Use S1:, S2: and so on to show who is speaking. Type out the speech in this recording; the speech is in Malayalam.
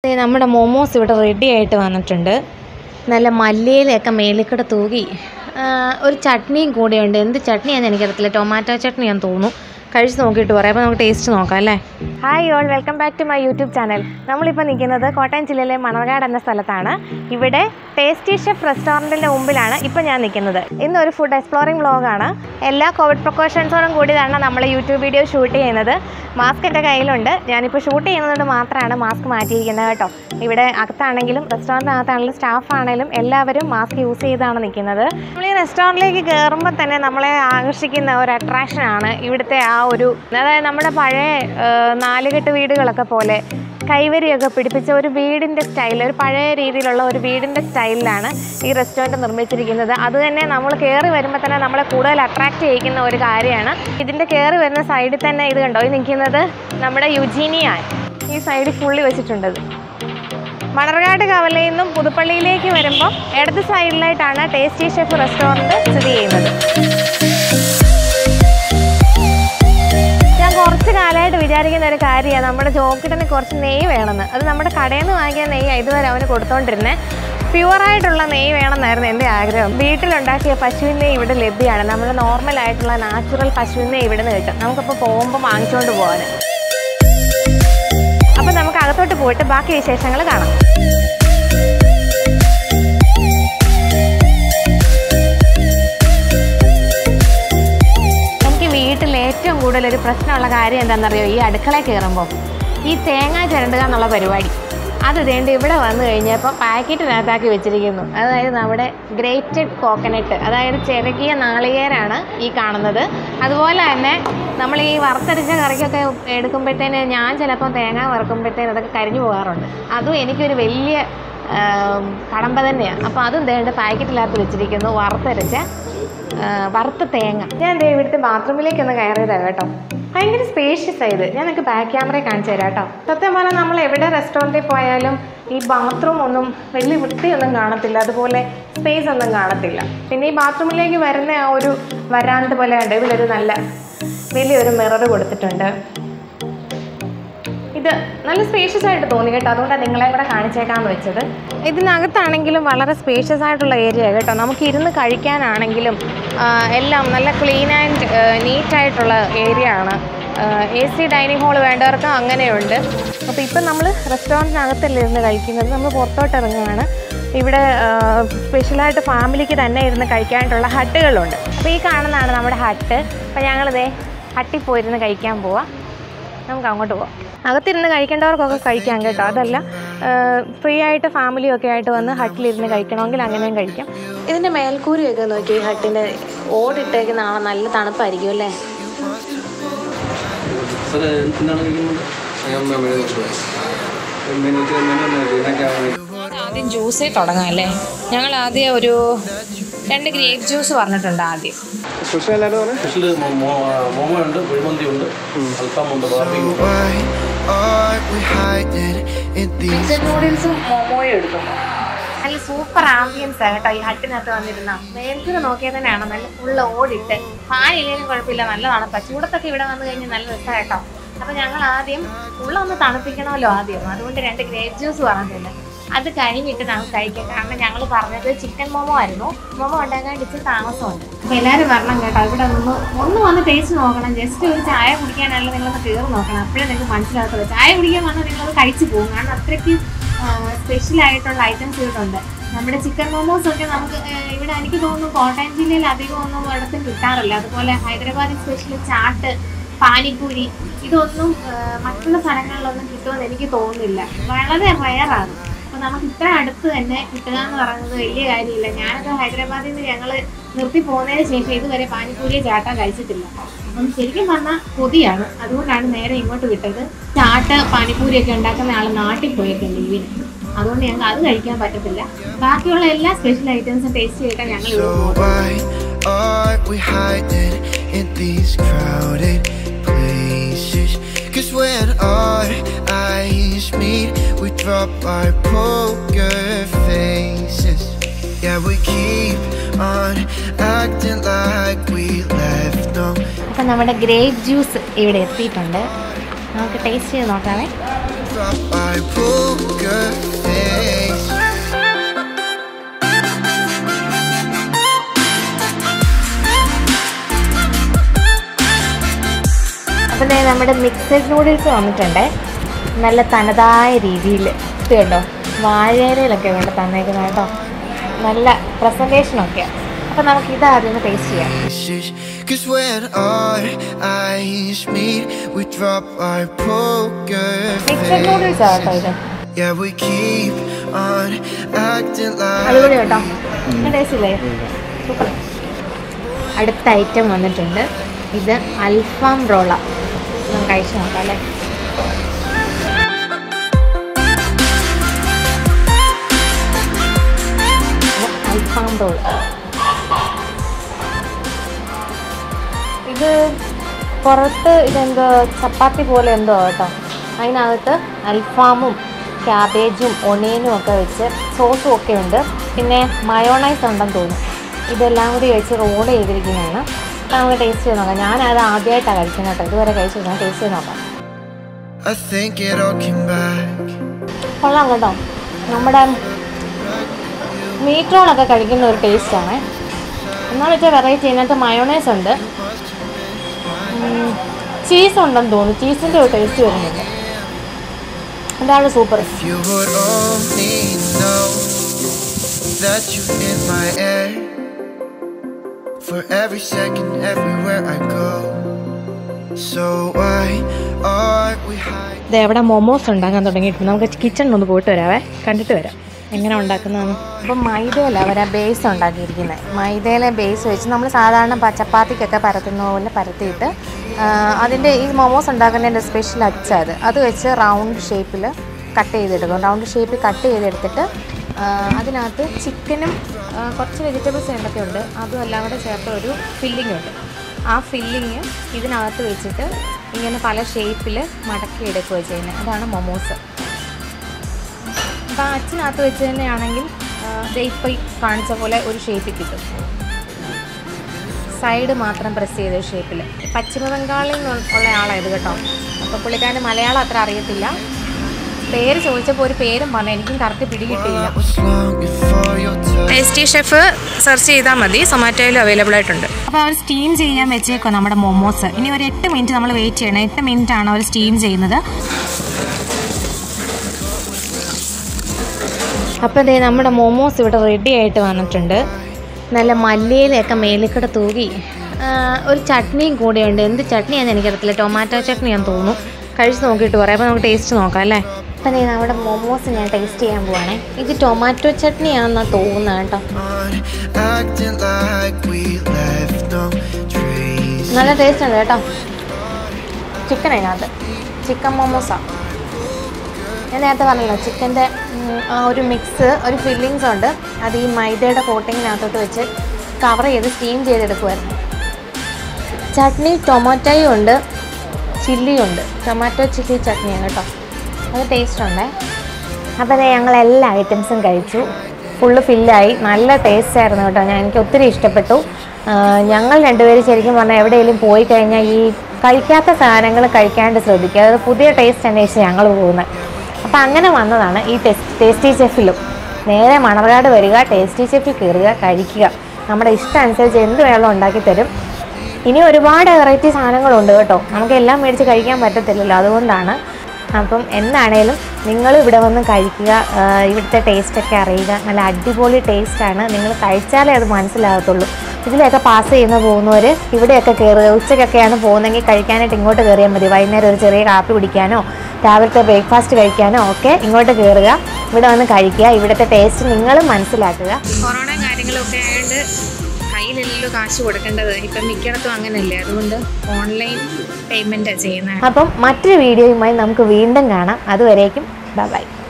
S1: ദേ നമ്മുടെ മോമോസ് ഇവിടെ റെഡി ആയിട്ട് വന്നിട്ടുണ്ട് നല്ല മല്ലിയിലൊക്കെ മേലിക്കൂടെ തൂകി ആ, ഒരു ചട്നിയും കൂടെയുണ്ട് എന്ത് ചട്നിയാണെന്ന് എനിക്കറിയത്തില്ല ടൊമാറ്റോ ചട്നിയാന്ന് തോന്നുന്നു കഴിച്ച് നോക്കിയിട്ട് പറയാം അപ്പോൾ നമുക്ക് ടേസ്റ്റ് നോക്കാം അല്ലേ hi all welcome back to my YouTube channel നമ്മളിപ്പോൾ നിൽക്കുന്നത് കോട്ടയം ജില്ലയിലെ മണർകാട് എന്ന സ്ഥലത്താണ് ഇവിടെ ടേസ്റ്റി ഷെഫ് റെസ്റ്റോറൻറ്റിൻ്റെ മുമ്പിലാണ് ഇപ്പോൾ ഞാൻ നിൽക്കുന്നത് ഇന്ന് ഒരു ഫുഡ് എക്സ്പ്ലോറിംഗ് വ്ളോഗാണ് എല്ലാ കോവിഡ് പ്രിക്കോഷൻസോടും കൂടിയതാണ് നമ്മൾ യൂട്യൂബ് വീഡിയോ ഷൂട്ട് ചെയ്യുന്നത് മാസ്ക് എൻ്റെ കയ്യിലുണ്ട് ഞാനിപ്പോൾ ഷൂട്ട് ചെയ്യുന്നത് മാത്രമാണ് മാസ്ക് മാറ്റിയിരിക്കുന്നത് കേട്ടോ ഇവിടെ അകത്താണെങ്കിലും റെസ്റ്റോറൻറ്റിനകത്താണെങ്കിലും സ്റ്റാഫ് ആണെങ്കിലും എല്ലാവരും മാസ്ക് യൂസ് ചെയ്താണ് നിൽക്കുന്നത് നമ്മൾ ഈ റെസ്റ്റോറൻറ്റിലേക്ക് കയറുമ്പോൾ തന്നെ നമ്മളെ ആകർഷിക്കുന്ന ഒരു അട്രാക്ഷനാണ് ഇവിടുത്തെ ആ ഒരു അതായത് നമ്മുടെ പഴയ ആ, നാലുകെട്ട് വീടുകളൊക്കെ പോലെ കൈവരിയൊക്കെ പിടിപ്പിച്ച ഒരു വീടിൻ്റെ സ്റ്റൈൽ ഒരു പഴയ രീതിയിലുള്ള ഒരു വീടിൻ്റെ സ്റ്റൈലിലാണ് ഈ റെസ്റ്റോറൻറ്റ് നിർമ്മിച്ചിരിക്കുന്നത് അത് തന്നെ നമ്മൾ കയറി വരുമ്പോൾ തന്നെ നമ്മളെ കൂടുതൽ അട്രാക്റ്റ് ചെയ്യിക്കുന്ന ഒരു കാര്യമാണ് ഇതിൻ്റെ കയറി വരുന്ന സൈഡിൽ തന്നെ ഇത് കണ്ടോ ഈ നിൽക്കുന്നത് നമ്മുടെ യുജീനിയാൻ ഈ സൈഡിൽ ഫുള്ളി വെച്ചിട്ടുണ്ട് ഇത്. മണർകാട് കവലയിൽ നിന്നും പുതുപ്പള്ളിയിലേക്ക് വരുമ്പോൾ ഇടത് സൈഡിലായിട്ടാണ് ടേസ്റ്റി ഷെഫ് റെസ്റ്റോറൻറ്റ് സ്ഥിതി ചെയ്യുന്നത് ഞാൻ കുറച്ച് കാലമായിട്ട് വിചാരിക്കുന്ന ഒരു കാര്യമാണ് നമ്മുടെ ജോക്കിട്ടന് കുറച്ച് നെയ്യ് വേണമെന്ന് അത് നമ്മുടെ കടയിൽ നിന്ന് വാങ്ങിയ നെയ്യ് ഇതുവരെ അവന് കൊടുത്തോണ്ടിരുന്നത് പ്യുവറായിട്ടുള്ള നെയ്യ് വേണമെന്നായിരുന്നു എൻ്റെ ആഗ്രഹം വീട്ടിലുണ്ടാക്കിയ പശുവിൻ നെയ്യ് ഇവിടെ ലഭ്യമാണ് നമ്മുടെ നോർമൽ ആയിട്ടുള്ള നാച്ചുറൽ പശുവിൻ നെയ്യ് ഇവിടെ നിന്ന് കിട്ടും നമുക്കിപ്പോൾ പോകുമ്പോൾ വാങ്ങിച്ചുകൊണ്ട് പോകാൻ അപ്പം നമുക്ക് അകത്തോട്ട് പോയിട്ട് ബാക്കി വിശേഷങ്ങൾ കാണാം എനിക്ക് വീട്ടിൽ ഏറ്റവും കൂടുതൽ ഒരു പ്രശ്നമുള്ള കാര്യം എന്താണെന്നറിയോ ഈ അടുക്കളയിൽ കയറുമ്പോൾ ഈ തേങ്ങ ചിരണ്ടുക എന്നുള്ള പരിപാടി അത് ഇതേണ്ട ഇവിടെ വന്നു കഴിഞ്ഞപ്പോൾ പാക്കറ്റിനകത്താക്കി വെച്ചിരിക്കുന്നു അതായത് നമ്മുടെ ഗ്രേറ്റഡ് കോക്കനട്ട് അതായത് ചിരകിയ നാളികേരാണ് ഈ കാണുന്നത് അതുപോലെ തന്നെ നമ്മൾ ഈ വറുത്തരച്ച കറിക്കൊക്കെ എടുക്കുമ്പോഴത്തേന് ഞാൻ ചിലപ്പോൾ തേങ്ങ വറുക്കുമ്പോഴത്തേന് അതൊക്കെ കരിഞ്ഞു പോകാറുണ്ട് അതും എനിക്കൊരു വലിയ ആം, കടമ്പ തന്നെയാണ് അപ്പോൾ അതും ദേണ്ട പാക്കറ്റിനകത്ത് വെച്ചിരിക്കുന്നു വറുത്തരച്ച ആ, വറുത്ത തേങ്ങ ഞാൻ ദേ ഇവിടുത്തെ ബാത്റൂമിലേക്ക് ഒന്ന് കയറിയതാണ് കേട്ടോ ഭയങ്കര സ്പേഷ്യസ് ആയത് ഞാൻ നിങ്ങൾക്ക് ബാക്ക് ക്യാമറയിൽ കാണിച്ചു തരാം കേട്ടോ സത്യം പറഞ്ഞാൽ നമ്മൾ എവിടെ റെസ്റ്റോറൻറ്റിൽ പോയാലും ഈ ബാത്റൂം ഒന്നും വലിയ വൃത്തിയൊന്നും കാണത്തില്ല അതുപോലെ സ്പേസ് ഒന്നും കാണത്തില്ല പിന്നെ ഈ ബാത്റൂമിലേക്ക് വരുന്ന ആ ഒരു വരാന്ത് പോലെ ഉണ്ട് ഇതിലൊരു നല്ല വലിയൊരു മിറർ കൊടുത്തിട്ടുണ്ട് ഇത് നല്ല സ്പേഷ്യസ് ആയിട്ട് തോന്നി കേട്ടോ അതുകൊണ്ടാണ് നിങ്ങളെ കൂടെ കാണിച്ചേക്കാന്ന് വെച്ചത് ഇതിനകത്താണെങ്കിലും വളരെ സ്പേഷ്യസ് ആയിട്ടുള്ള ഏരിയ കേട്ടോ നമുക്ക് ഇരുന്ന് കഴിക്കാനാണെങ്കിലും ആ, എല്ലാം നല്ല ക്ലീൻ ആൻഡ് നീറ്റ് ആയിട്ടുള്ള ഏരിയ ആണ് എ സി ഡൈനിങ് ഹാൾ വേണ്ടവർക്ക് അങ്ങനെയുണ്ട് അപ്പോൾ ഇപ്പം നമ്മൾ റെസ്റ്റോറൻറ്റിനകത്തല്ല ഇരുന്ന് കഴിക്കുന്നത് നമ്മൾ പുറത്തോട്ട് ഇറങ്ങുകയാണ് ഇവിടെ സ്പെഷ്യലായിട്ട് ഫാമിലിക്ക് തന്നെ ഇരുന്ന് കഴിക്കാനായിട്ടുള്ള ഹട്ടുകളുണ്ട് അപ്പോൾ ഈ കാണുന്നതാണ് നമ്മുടെ ഹട്ട് അപ്പോൾ ഞങ്ങളിതേ ഹട്ടിൽ പോയിരുന്ന് കഴിക്കാൻ പോവാം നമുക്ക് അങ്ങോട്ട് പോവാം അകത്തിരുന്ന് കഴിക്കേണ്ടവർക്കൊക്കെ കഴിക്കാം കേട്ടോ അതല്ല ഫ്രീ ആയിട്ട് ഫാമിലിയൊക്കെ ആയിട്ട് വന്ന് ഹട്ടിലിരുന്ന് കഴിക്കണമെങ്കിൽ അങ്ങനെയും കഴിക്കാം ഇതിൻ്റെ മേൽക്കൂരയൊക്കെ നോക്കി ഹട്ടിൻ്റെ ഓടിട്ടേക്കുന്ന ആളെ നല്ല തണുപ്പായിരിക്കും അല്ലേ
S2: സാറേ എന്താണ് കഴിക്കുന്നത്
S3: ഞാൻ മെനു കൊണ്ടുപോയി മെനു മെനു ഇതിനൊക്കെ
S1: ആദ്യം ജ്യൂസേ തുടങ്ങാം അല്ലേ ഞങ്ങൾ ആദ്യം ഒരു രണ്ട് ഗ്രേപ്പ് ജ്യൂസ് പറഞ്ഞിട്ടുണ്ട് ആദ്യം
S3: സ്പെഷ്യൽ എല്ലാവരും പറഞ്ഞേ
S2: സ്പെഷ്യൽ മോമോ ഉണ്ട് കുഴിമന്തി ഉണ്ട് അൽഫാം ഉണ്ട് ബാർബിക്യൂ ഉണ്ട്
S4: Why are we hiding in these?
S1: Chicken നൂഡിൽസും മോമോയും എടുക്കുന്നു നല്ല സൂപ്പർ ആംബിയൻസ് ആണ് കേട്ടോ ഈ ഹട്ടിനകത്ത് വന്നിരുന്ന മേൽക്കൂര നോക്കിയാൽ തന്നെയാണ് നല്ല ഫുള്ള് ഓടിട്ട് ഫാൻ ഇല്ലെങ്കിലും കുഴപ്പമില്ല നല്ല തണുപ്പാ ചൂടത്തൊക്കെ ഇവിടെ വന്നു കഴിഞ്ഞാൽ നല്ല രസമാണ് കേട്ടോ അപ്പൊ ഞങ്ങൾ ആദ്യം ഉള്ള ഒന്ന് തണുപ്പിക്കണമല്ലോ ആദ്യം അതുകൊണ്ട് രണ്ട് ഗ്രേപ്പ് ജ്യൂസ് പറഞ്ഞില്ല അത് കഴിഞ്ഞിട്ട് നമുക്ക് കഴിക്കാം കാരണം ഞങ്ങൾ പറഞ്ഞത് ചിക്കൻ മോമോ ആയിരുന്നു മോമോ ഉണ്ടാക്കാൻ ഇച്ചിരി താമസമുണ്ട് അപ്പൊ എല്ലാവരും വരണം കേട്ടോ ഇവിടെ ഒന്ന് ഒന്ന് വന്ന് ടേസ്റ്റ് നോക്കണം ജസ്റ്റ് ഒരു ചായ കുടിക്കാനല്ല നിങ്ങളൊന്ന് കയറി നോക്കണം അപ്പോഴേ നിങ്ങൾക്ക് മനസ്സിലാകത്തുള്ളൂ ചായ കുടിക്കാൻ വന്നാൽ നിങ്ങളത് കഴിച്ചു പോകും കാരണം അത്രയ്ക്ക് സ്പെഷ്യൽ ആയിട്ടുള്ള ഐറ്റംസ് ഇവിടുണ്ട് നമ്മുടെ ചിക്കൻ മോമോസ് ഒക്കെ നമുക്ക് ആ, ഇവിടെ എനിക്ക് തോന്നുന്നു കോട്ടയം ജില്ലയിൽ അധികം ഒന്നും ഇടത്തും കിട്ടാറില്ല അതുപോലെ ഹൈദരാബാദി സ്പെഷ്യൽ ചാട്ട് പാനിപ്പൂരി ഇതൊന്നും ആ, മറ്റുള്ള സ്ഥലങ്ങളിലൊന്നും കിട്ടുമെന്ന് എനിക്ക് തോന്നുന്നില്ല വളരെ റയറാണ് അപ്പോൾ നമുക്ക് ഇത്ര അടുത്ത് തന്നെ കിട്ടുക എന്ന് പറയുന്നത് വലിയ കാര്യമില്ല ഞാനൊക്കെ ഹൈദരാബാദിൽ നിന്ന് ഞങ്ങൾ നിർത്തി പോകുന്നതിന് ശേഷം ഇതുവരെ പാനിപ്പൂരിയെ ചാട്ട കഴിച്ചിട്ടില്ല അപ്പം ശരിക്കും പറഞ്ഞാൽ കൊതിയാണ് അതുകൊണ്ടാണ് നേരെ ഇങ്ങോട്ട് വിട്ടത് ചാട്ട് പാനിപ്പൂരിയൊക്കെ ഉണ്ടാക്കുന്ന ആൾ നാട്ടിൽ പോയേക്കും ലീവിന് അതുകൊണ്ട് ഞങ്ങൾക്ക് അത് കഴിക്കാൻ പറ്റത്തില്ല ബാക്കിയുള്ള എല്ലാ സ്പെഷ്യൽ ഐറ്റംസും ടേസ്റ്റ് ചെയ്തിട്ടാണ് ഞങ്ങൾ ഇവിടെ
S4: So
S1: പോകുന്നത്
S4: why are we hiding in these crowded places? Cause when our eyes meet, we drop our poker faces. Yeah, we keep on acting like we left no
S1: അപ്പം നമ്മുടെ ഗ്രേപ്പ് ജ്യൂസ് ഇവിടെ എത്തിയിട്ടുണ്ട് നമുക്ക് ടേസ്റ്റ് ചെയ്ത് നോക്കാമേ
S4: drop our poker face.
S1: അപ്പം ദേ നമ്മുടെ മിക്സഡ് നൂഡിൽസ് വന്നിട്ടുണ്ട് നല്ല തനതായ രീതിയിൽ ഇത് കണ്ടോ വാഴയിലൊക്കെ കൊണ്ട് തന്നേക്കുന്നത് കേട്ടോ നല്ല പ്രസൻറ്റേഷനൊക്കെയാണ് അപ്പം നമുക്ക് ഇതാദ്യം ടേസ്റ്റ് ചെയ്യാം
S4: Places. Cause when our eyes meet, we drop our poker
S1: mixed noodles
S4: face.
S1: കേട്ടോ ഇത്
S4: Yeah, we keep on acting like
S1: അടിപൊളി കേട്ടോ ടേസ്റ്റ് ഇല്ലേ സൂപ്പർ അടുത്ത ഐറ്റം വന്നിട്ടുണ്ട് ഇത് അൽഫാം റോള നമുക്ക് കഴിച്ച് നോക്കാം അല്ലേ ഇത് അൽഫാം റോൾ ഇത് പുറത്ത് ഇതെന്തോ ചപ്പാത്തി പോലെ എന്തോ കേട്ടോ അതിനകത്ത് അൽഫാമും ക്യാബേജും ഒണിയനും ഒക്കെ വെച്ച് സോസും ഒക്കെ ഉണ്ട് പിന്നെ മയോണൈസ് ഉണ്ടെന്ന് തോന്നുന്നു ഇതെല്ലാം കൂടി വെച്ച് റോൾ ചെയ്തിരിക്കുന്നതാണ് അപ്പം നമുക്ക് ടേസ്റ്റ് ചെയ്ത് നോക്കാം ഞാനത് ആദ്യമായിട്ടാണ് കഴിക്കുന്നത് കേട്ടോ ഇതുവരെ കഴിച്ചു ഞാൻ ടേസ്റ്റ് ചെയ്ത് നോക്കാം
S4: I think it all came back.
S1: കൊള്ളാം കേട്ടോ നമ്മുടെ മീറ്റ് റോളൊക്കെ കഴിക്കുന്ന ഒരു ടേസ്റ്റാണ് എന്നാന്ന് വെച്ചാൽ വെറൈറ്റി ഇതിനകത്ത് മയോണൈസ് ഉണ്ട് ചീസ് ഉണ്ടെന്ന് തോന്നുന്നു ചീസിൻ്റെ ഒരു ടേസ്റ്റ് വരുന്നുണ്ട് അതാണ് super
S4: If you would only know that you in my air for every second, everywhere I go. So why are we hiding?
S1: ഇത് എവിടെ മൊമോസ് ഉണ്ടാക്കാൻ തുടങ്ങിയിട്ടുണ്ട് നമുക്ക് കിച്ചണിൽ ഒന്ന് പോയിട്ട് വരാവേ കണ്ടിട്ട് വരാം എങ്ങനെ ഉണ്ടാക്കുന്നതെന്ന് അപ്പം മൈദയിലാണ് അവർ ആ ബേസ് ഉണ്ടാക്കിയിരിക്കുന്നത് മൈദയിലെ ബേസ് വെച്ച് നമ്മൾ സാധാരണ പ- ചപ്പാത്തിക്കൊക്കെ പരത്തുന്ന പോലെ പരത്തിയിട്ട് ആ, അതിൻ്റെ ഈ മൊമോസ് ഉണ്ടാക്കുന്നതിൻ്റെ സ്പെഷ്യൽ അച്ച അത് അത് വെച്ച് റൗണ്ട് ഷേപ്പിൽ കട്ട് ചെയ്തെടുക്കും റൗണ്ട് ഷേപ്പിൽ കട്ട് ചെയ്തെടുത്തിട്ട് ആ, അതിനകത്ത് ചിക്കനും ആ, കുറച്ച് വെജിറ്റബിൾസ് എന്തൊക്കെ ഉണ്ട് അതും എല്ലാം കൂടെ ചേർത്ത ഒരു ഫില്ലിംഗ് ഉണ്ട് ആ ഫില്ലിങ് ഇതിനകത്ത് വെച്ചിട്ട് ഇങ്ങനെ പല ഷേപ്പിൽ മടക്കി എടുക്കുക ചെയ്യുന്നത് അതാണ് മൊമോസ് അപ്പോൾ അച്ഛനകത്ത് വെച്ച് തന്നെയാണെങ്കിൽ ഇപ്പോൾ ഈ കാണിച്ച പോലെ ഒരു ഷേപ്പിൽ കിട്ടും സൈഡ് മാത്രം പ്രസ് ചെയ്ത ഷേപ്പിൽ പശ്ചിമ ബംഗാളിൽ നിന്ന് ഉള്ള ആളായത് കേട്ടോ അപ്പോൾ പുള്ളിക്കാരന് മലയാളം അത്ര അറിയത്തില്ല പേര് ചോദിച്ചപ്പോൾ ഒരു പേരും പറഞ്ഞു എനിക്കും കറക്റ്റ് പിടികിട്ടിയില്ല
S4: I was longing for your touch.
S1: Tasty chef search ചെയ്താൽ മതി സൊമാറ്റോയിൽ അവൈലബിൾ ആയിട്ടുണ്ട് അപ്പോൾ അവർ സ്റ്റീം ചെയ്യാൻ വെച്ചേക്കോ നമ്മുടെ മൊമോസ് ഇനി ഒരു എട്ട് മിനിറ്റ് നമ്മൾ വെയിറ്റ് ചെയ്യണം എട്ട് മിനിറ്റ് ആണ് അവർ സ്റ്റീം ചെയ്യുന്നത് അപ്പോൾ ദേ നമ്മുടെ മൊമോസ് ഇവിടെ റെഡി ആയിട്ട് വന്നിട്ടുണ്ട് നല്ല മല്ലിയിലൊക്കെ മേലിക്കൂടെ തൂകി ആ, ഒരു ചട്നിയും കൂടെയുണ്ട് എന്ത് ചട്നിയാണെന്ന് എനിക്കറിയത്തില്ല ടൊമാറ്റോ ചട്നിയാന്ന് തോന്നുന്നു കഴിച്ച് നോക്കിയിട്ട് പറയാം അപ്പോൾ നമുക്ക് ടേസ്റ്റ് നോക്കാം അല്ലേ അപ്പം ദേ നമ്മുടെ മൊമോസ് ഞാൻ ടേസ്റ്റ് ചെയ്യാൻ പോവാണേ ഇത് ടൊമാറ്റോ ചട്നിയാണെന്നാണ് തോന്നുന്നത് കേട്ടോ
S4: On acting like we left no trace.
S1: നല്ല ടേസ്റ്റ് ഉണ്ട് കേട്ടോ ചിക്കൻ അതിനകത്ത് ചിക്കൻ മൊമോസാണ് ഞാൻ നേരത്തെ പറഞ്ഞല്ലോ ചിക്കൻ്റെ ആ ഒരു മിക്സ് ഒരു ഫില്ലിങ്സ് ഉണ്ട് അത് ഈ മൈദയുടെ കോട്ടിങ്ങിനകത്തോട്ട് വെച്ച് കവർ ചെയ്ത് സ്റ്റീം ചെയ്തെടുക്കുമായിരുന്നു ചട്നി ടൊമാറ്റോയും ഉണ്ട് ചില്ലിയും ഉണ്ട് ടൊമാറ്റോ ചില്ലി ചട്നിയാണ് കേട്ടോ അത് ടേസ്റ്റ് ഉണ്ടേ അപ്പോൾ അതെ ഞങ്ങൾ എല്ലാ ഐറ്റംസും കഴിച്ചു ഫുള്ള് ഫില്ലായി നല്ല ടേസ്റ്റ് ആയിരുന്നു കേട്ടോ ഞാൻ എനിക്ക് ഒത്തിരി ഇഷ്ടപ്പെട്ടു ആ, ഞങ്ങൾ രണ്ടുപേരും ശരിക്കും പറഞ്ഞാൽ എവിടെയെങ്കിലും പോയി കഴിഞ്ഞാൽ ഈ കഴിക്കാത്ത സാധനങ്ങൾ കഴിക്കാണ്ട് ശ്രദ്ധിക്കുക അതായത് പുതിയ ടേസ്റ്റ് അന്വേഷിച്ച് ഞങ്ങൾ പോകുന്നത് അപ്പോൾ അങ്ങനെ വന്നതാണ് ഈ ടെസ്റ്റ് ടേസ്റ്റി ചെഫിലും നേരെ മണർകാട് വരിക ടേസ്റ്റി ചെഫിൽ കയറുക കഴിക്കുക നമ്മുടെ ഇഷ്ടം അനുസരിച്ച് എന്ത് വേണം ഉണ്ടാക്കി തരും ഇനി ഒരുപാട് വെറൈറ്റി സാധനങ്ങളുണ്ട് കേട്ടോ നമുക്ക് എല്ലാം മേടിച്ച് കഴിക്കാൻ പറ്റത്തില്ലല്ലോ അതുകൊണ്ടാണ് അപ്പം എന്താണേലും നിങ്ങൾ ഇവിടെ വന്ന് കഴിക്കുക ആ, ഇവിടുത്തെ ടേസ്റ്റൊക്കെ അറിയുക നല്ല അടിപൊളി ടേസ്റ്റാണ് നിങ്ങൾ കഴിച്ചാലേ അത് മനസ്സിലാകത്തുള്ളൂ ഇതിലൊക്കെ പാസ് ചെയ്യുന്ന പോകുന്നവർ ഇവിടെയൊക്കെ കയറുക ഉച്ചയ്ക്കൊക്കെയാണ് പോകുന്നതെങ്കിൽ കഴിക്കാനായിട്ട് ഇങ്ങോട്ട് കയറിയാൽ മതി വൈകുന്നേരം ഒരു ചെറിയ കാപ്പി കുടിക്കാനോ രാവിലത്തെ ബ്രേക്ക്ഫാസ്റ്റ് കഴിക്കാനോ ഒക്കെ ഇങ്ങോട്ട് കയറുക ഇവിടെ വന്ന് കഴിക്കുക ഇവിടുത്തെ ടേസ്റ്റ് നിങ്ങളും മനസ്സിലാക്കുക കൊറോണ കാര്യങ്ങളൊക്കെ ആയതുകൊണ്ട് കയ്യിലല്ലോ കാശ് കൊടുക്കേണ്ടത് ഇപ്പം മിക്കയിടത്തും അങ്ങനെയല്ലേ അതുകൊണ്ട് ഓൺലൈൻ പേയ്മെൻറ്റാണ് ചെയ്യുന്നത് അപ്പം മറ്റൊരു വീഡിയോയുമായി നമുക്ക് വീണ്ടും കാണാം അതുവരേക്കും ബൈ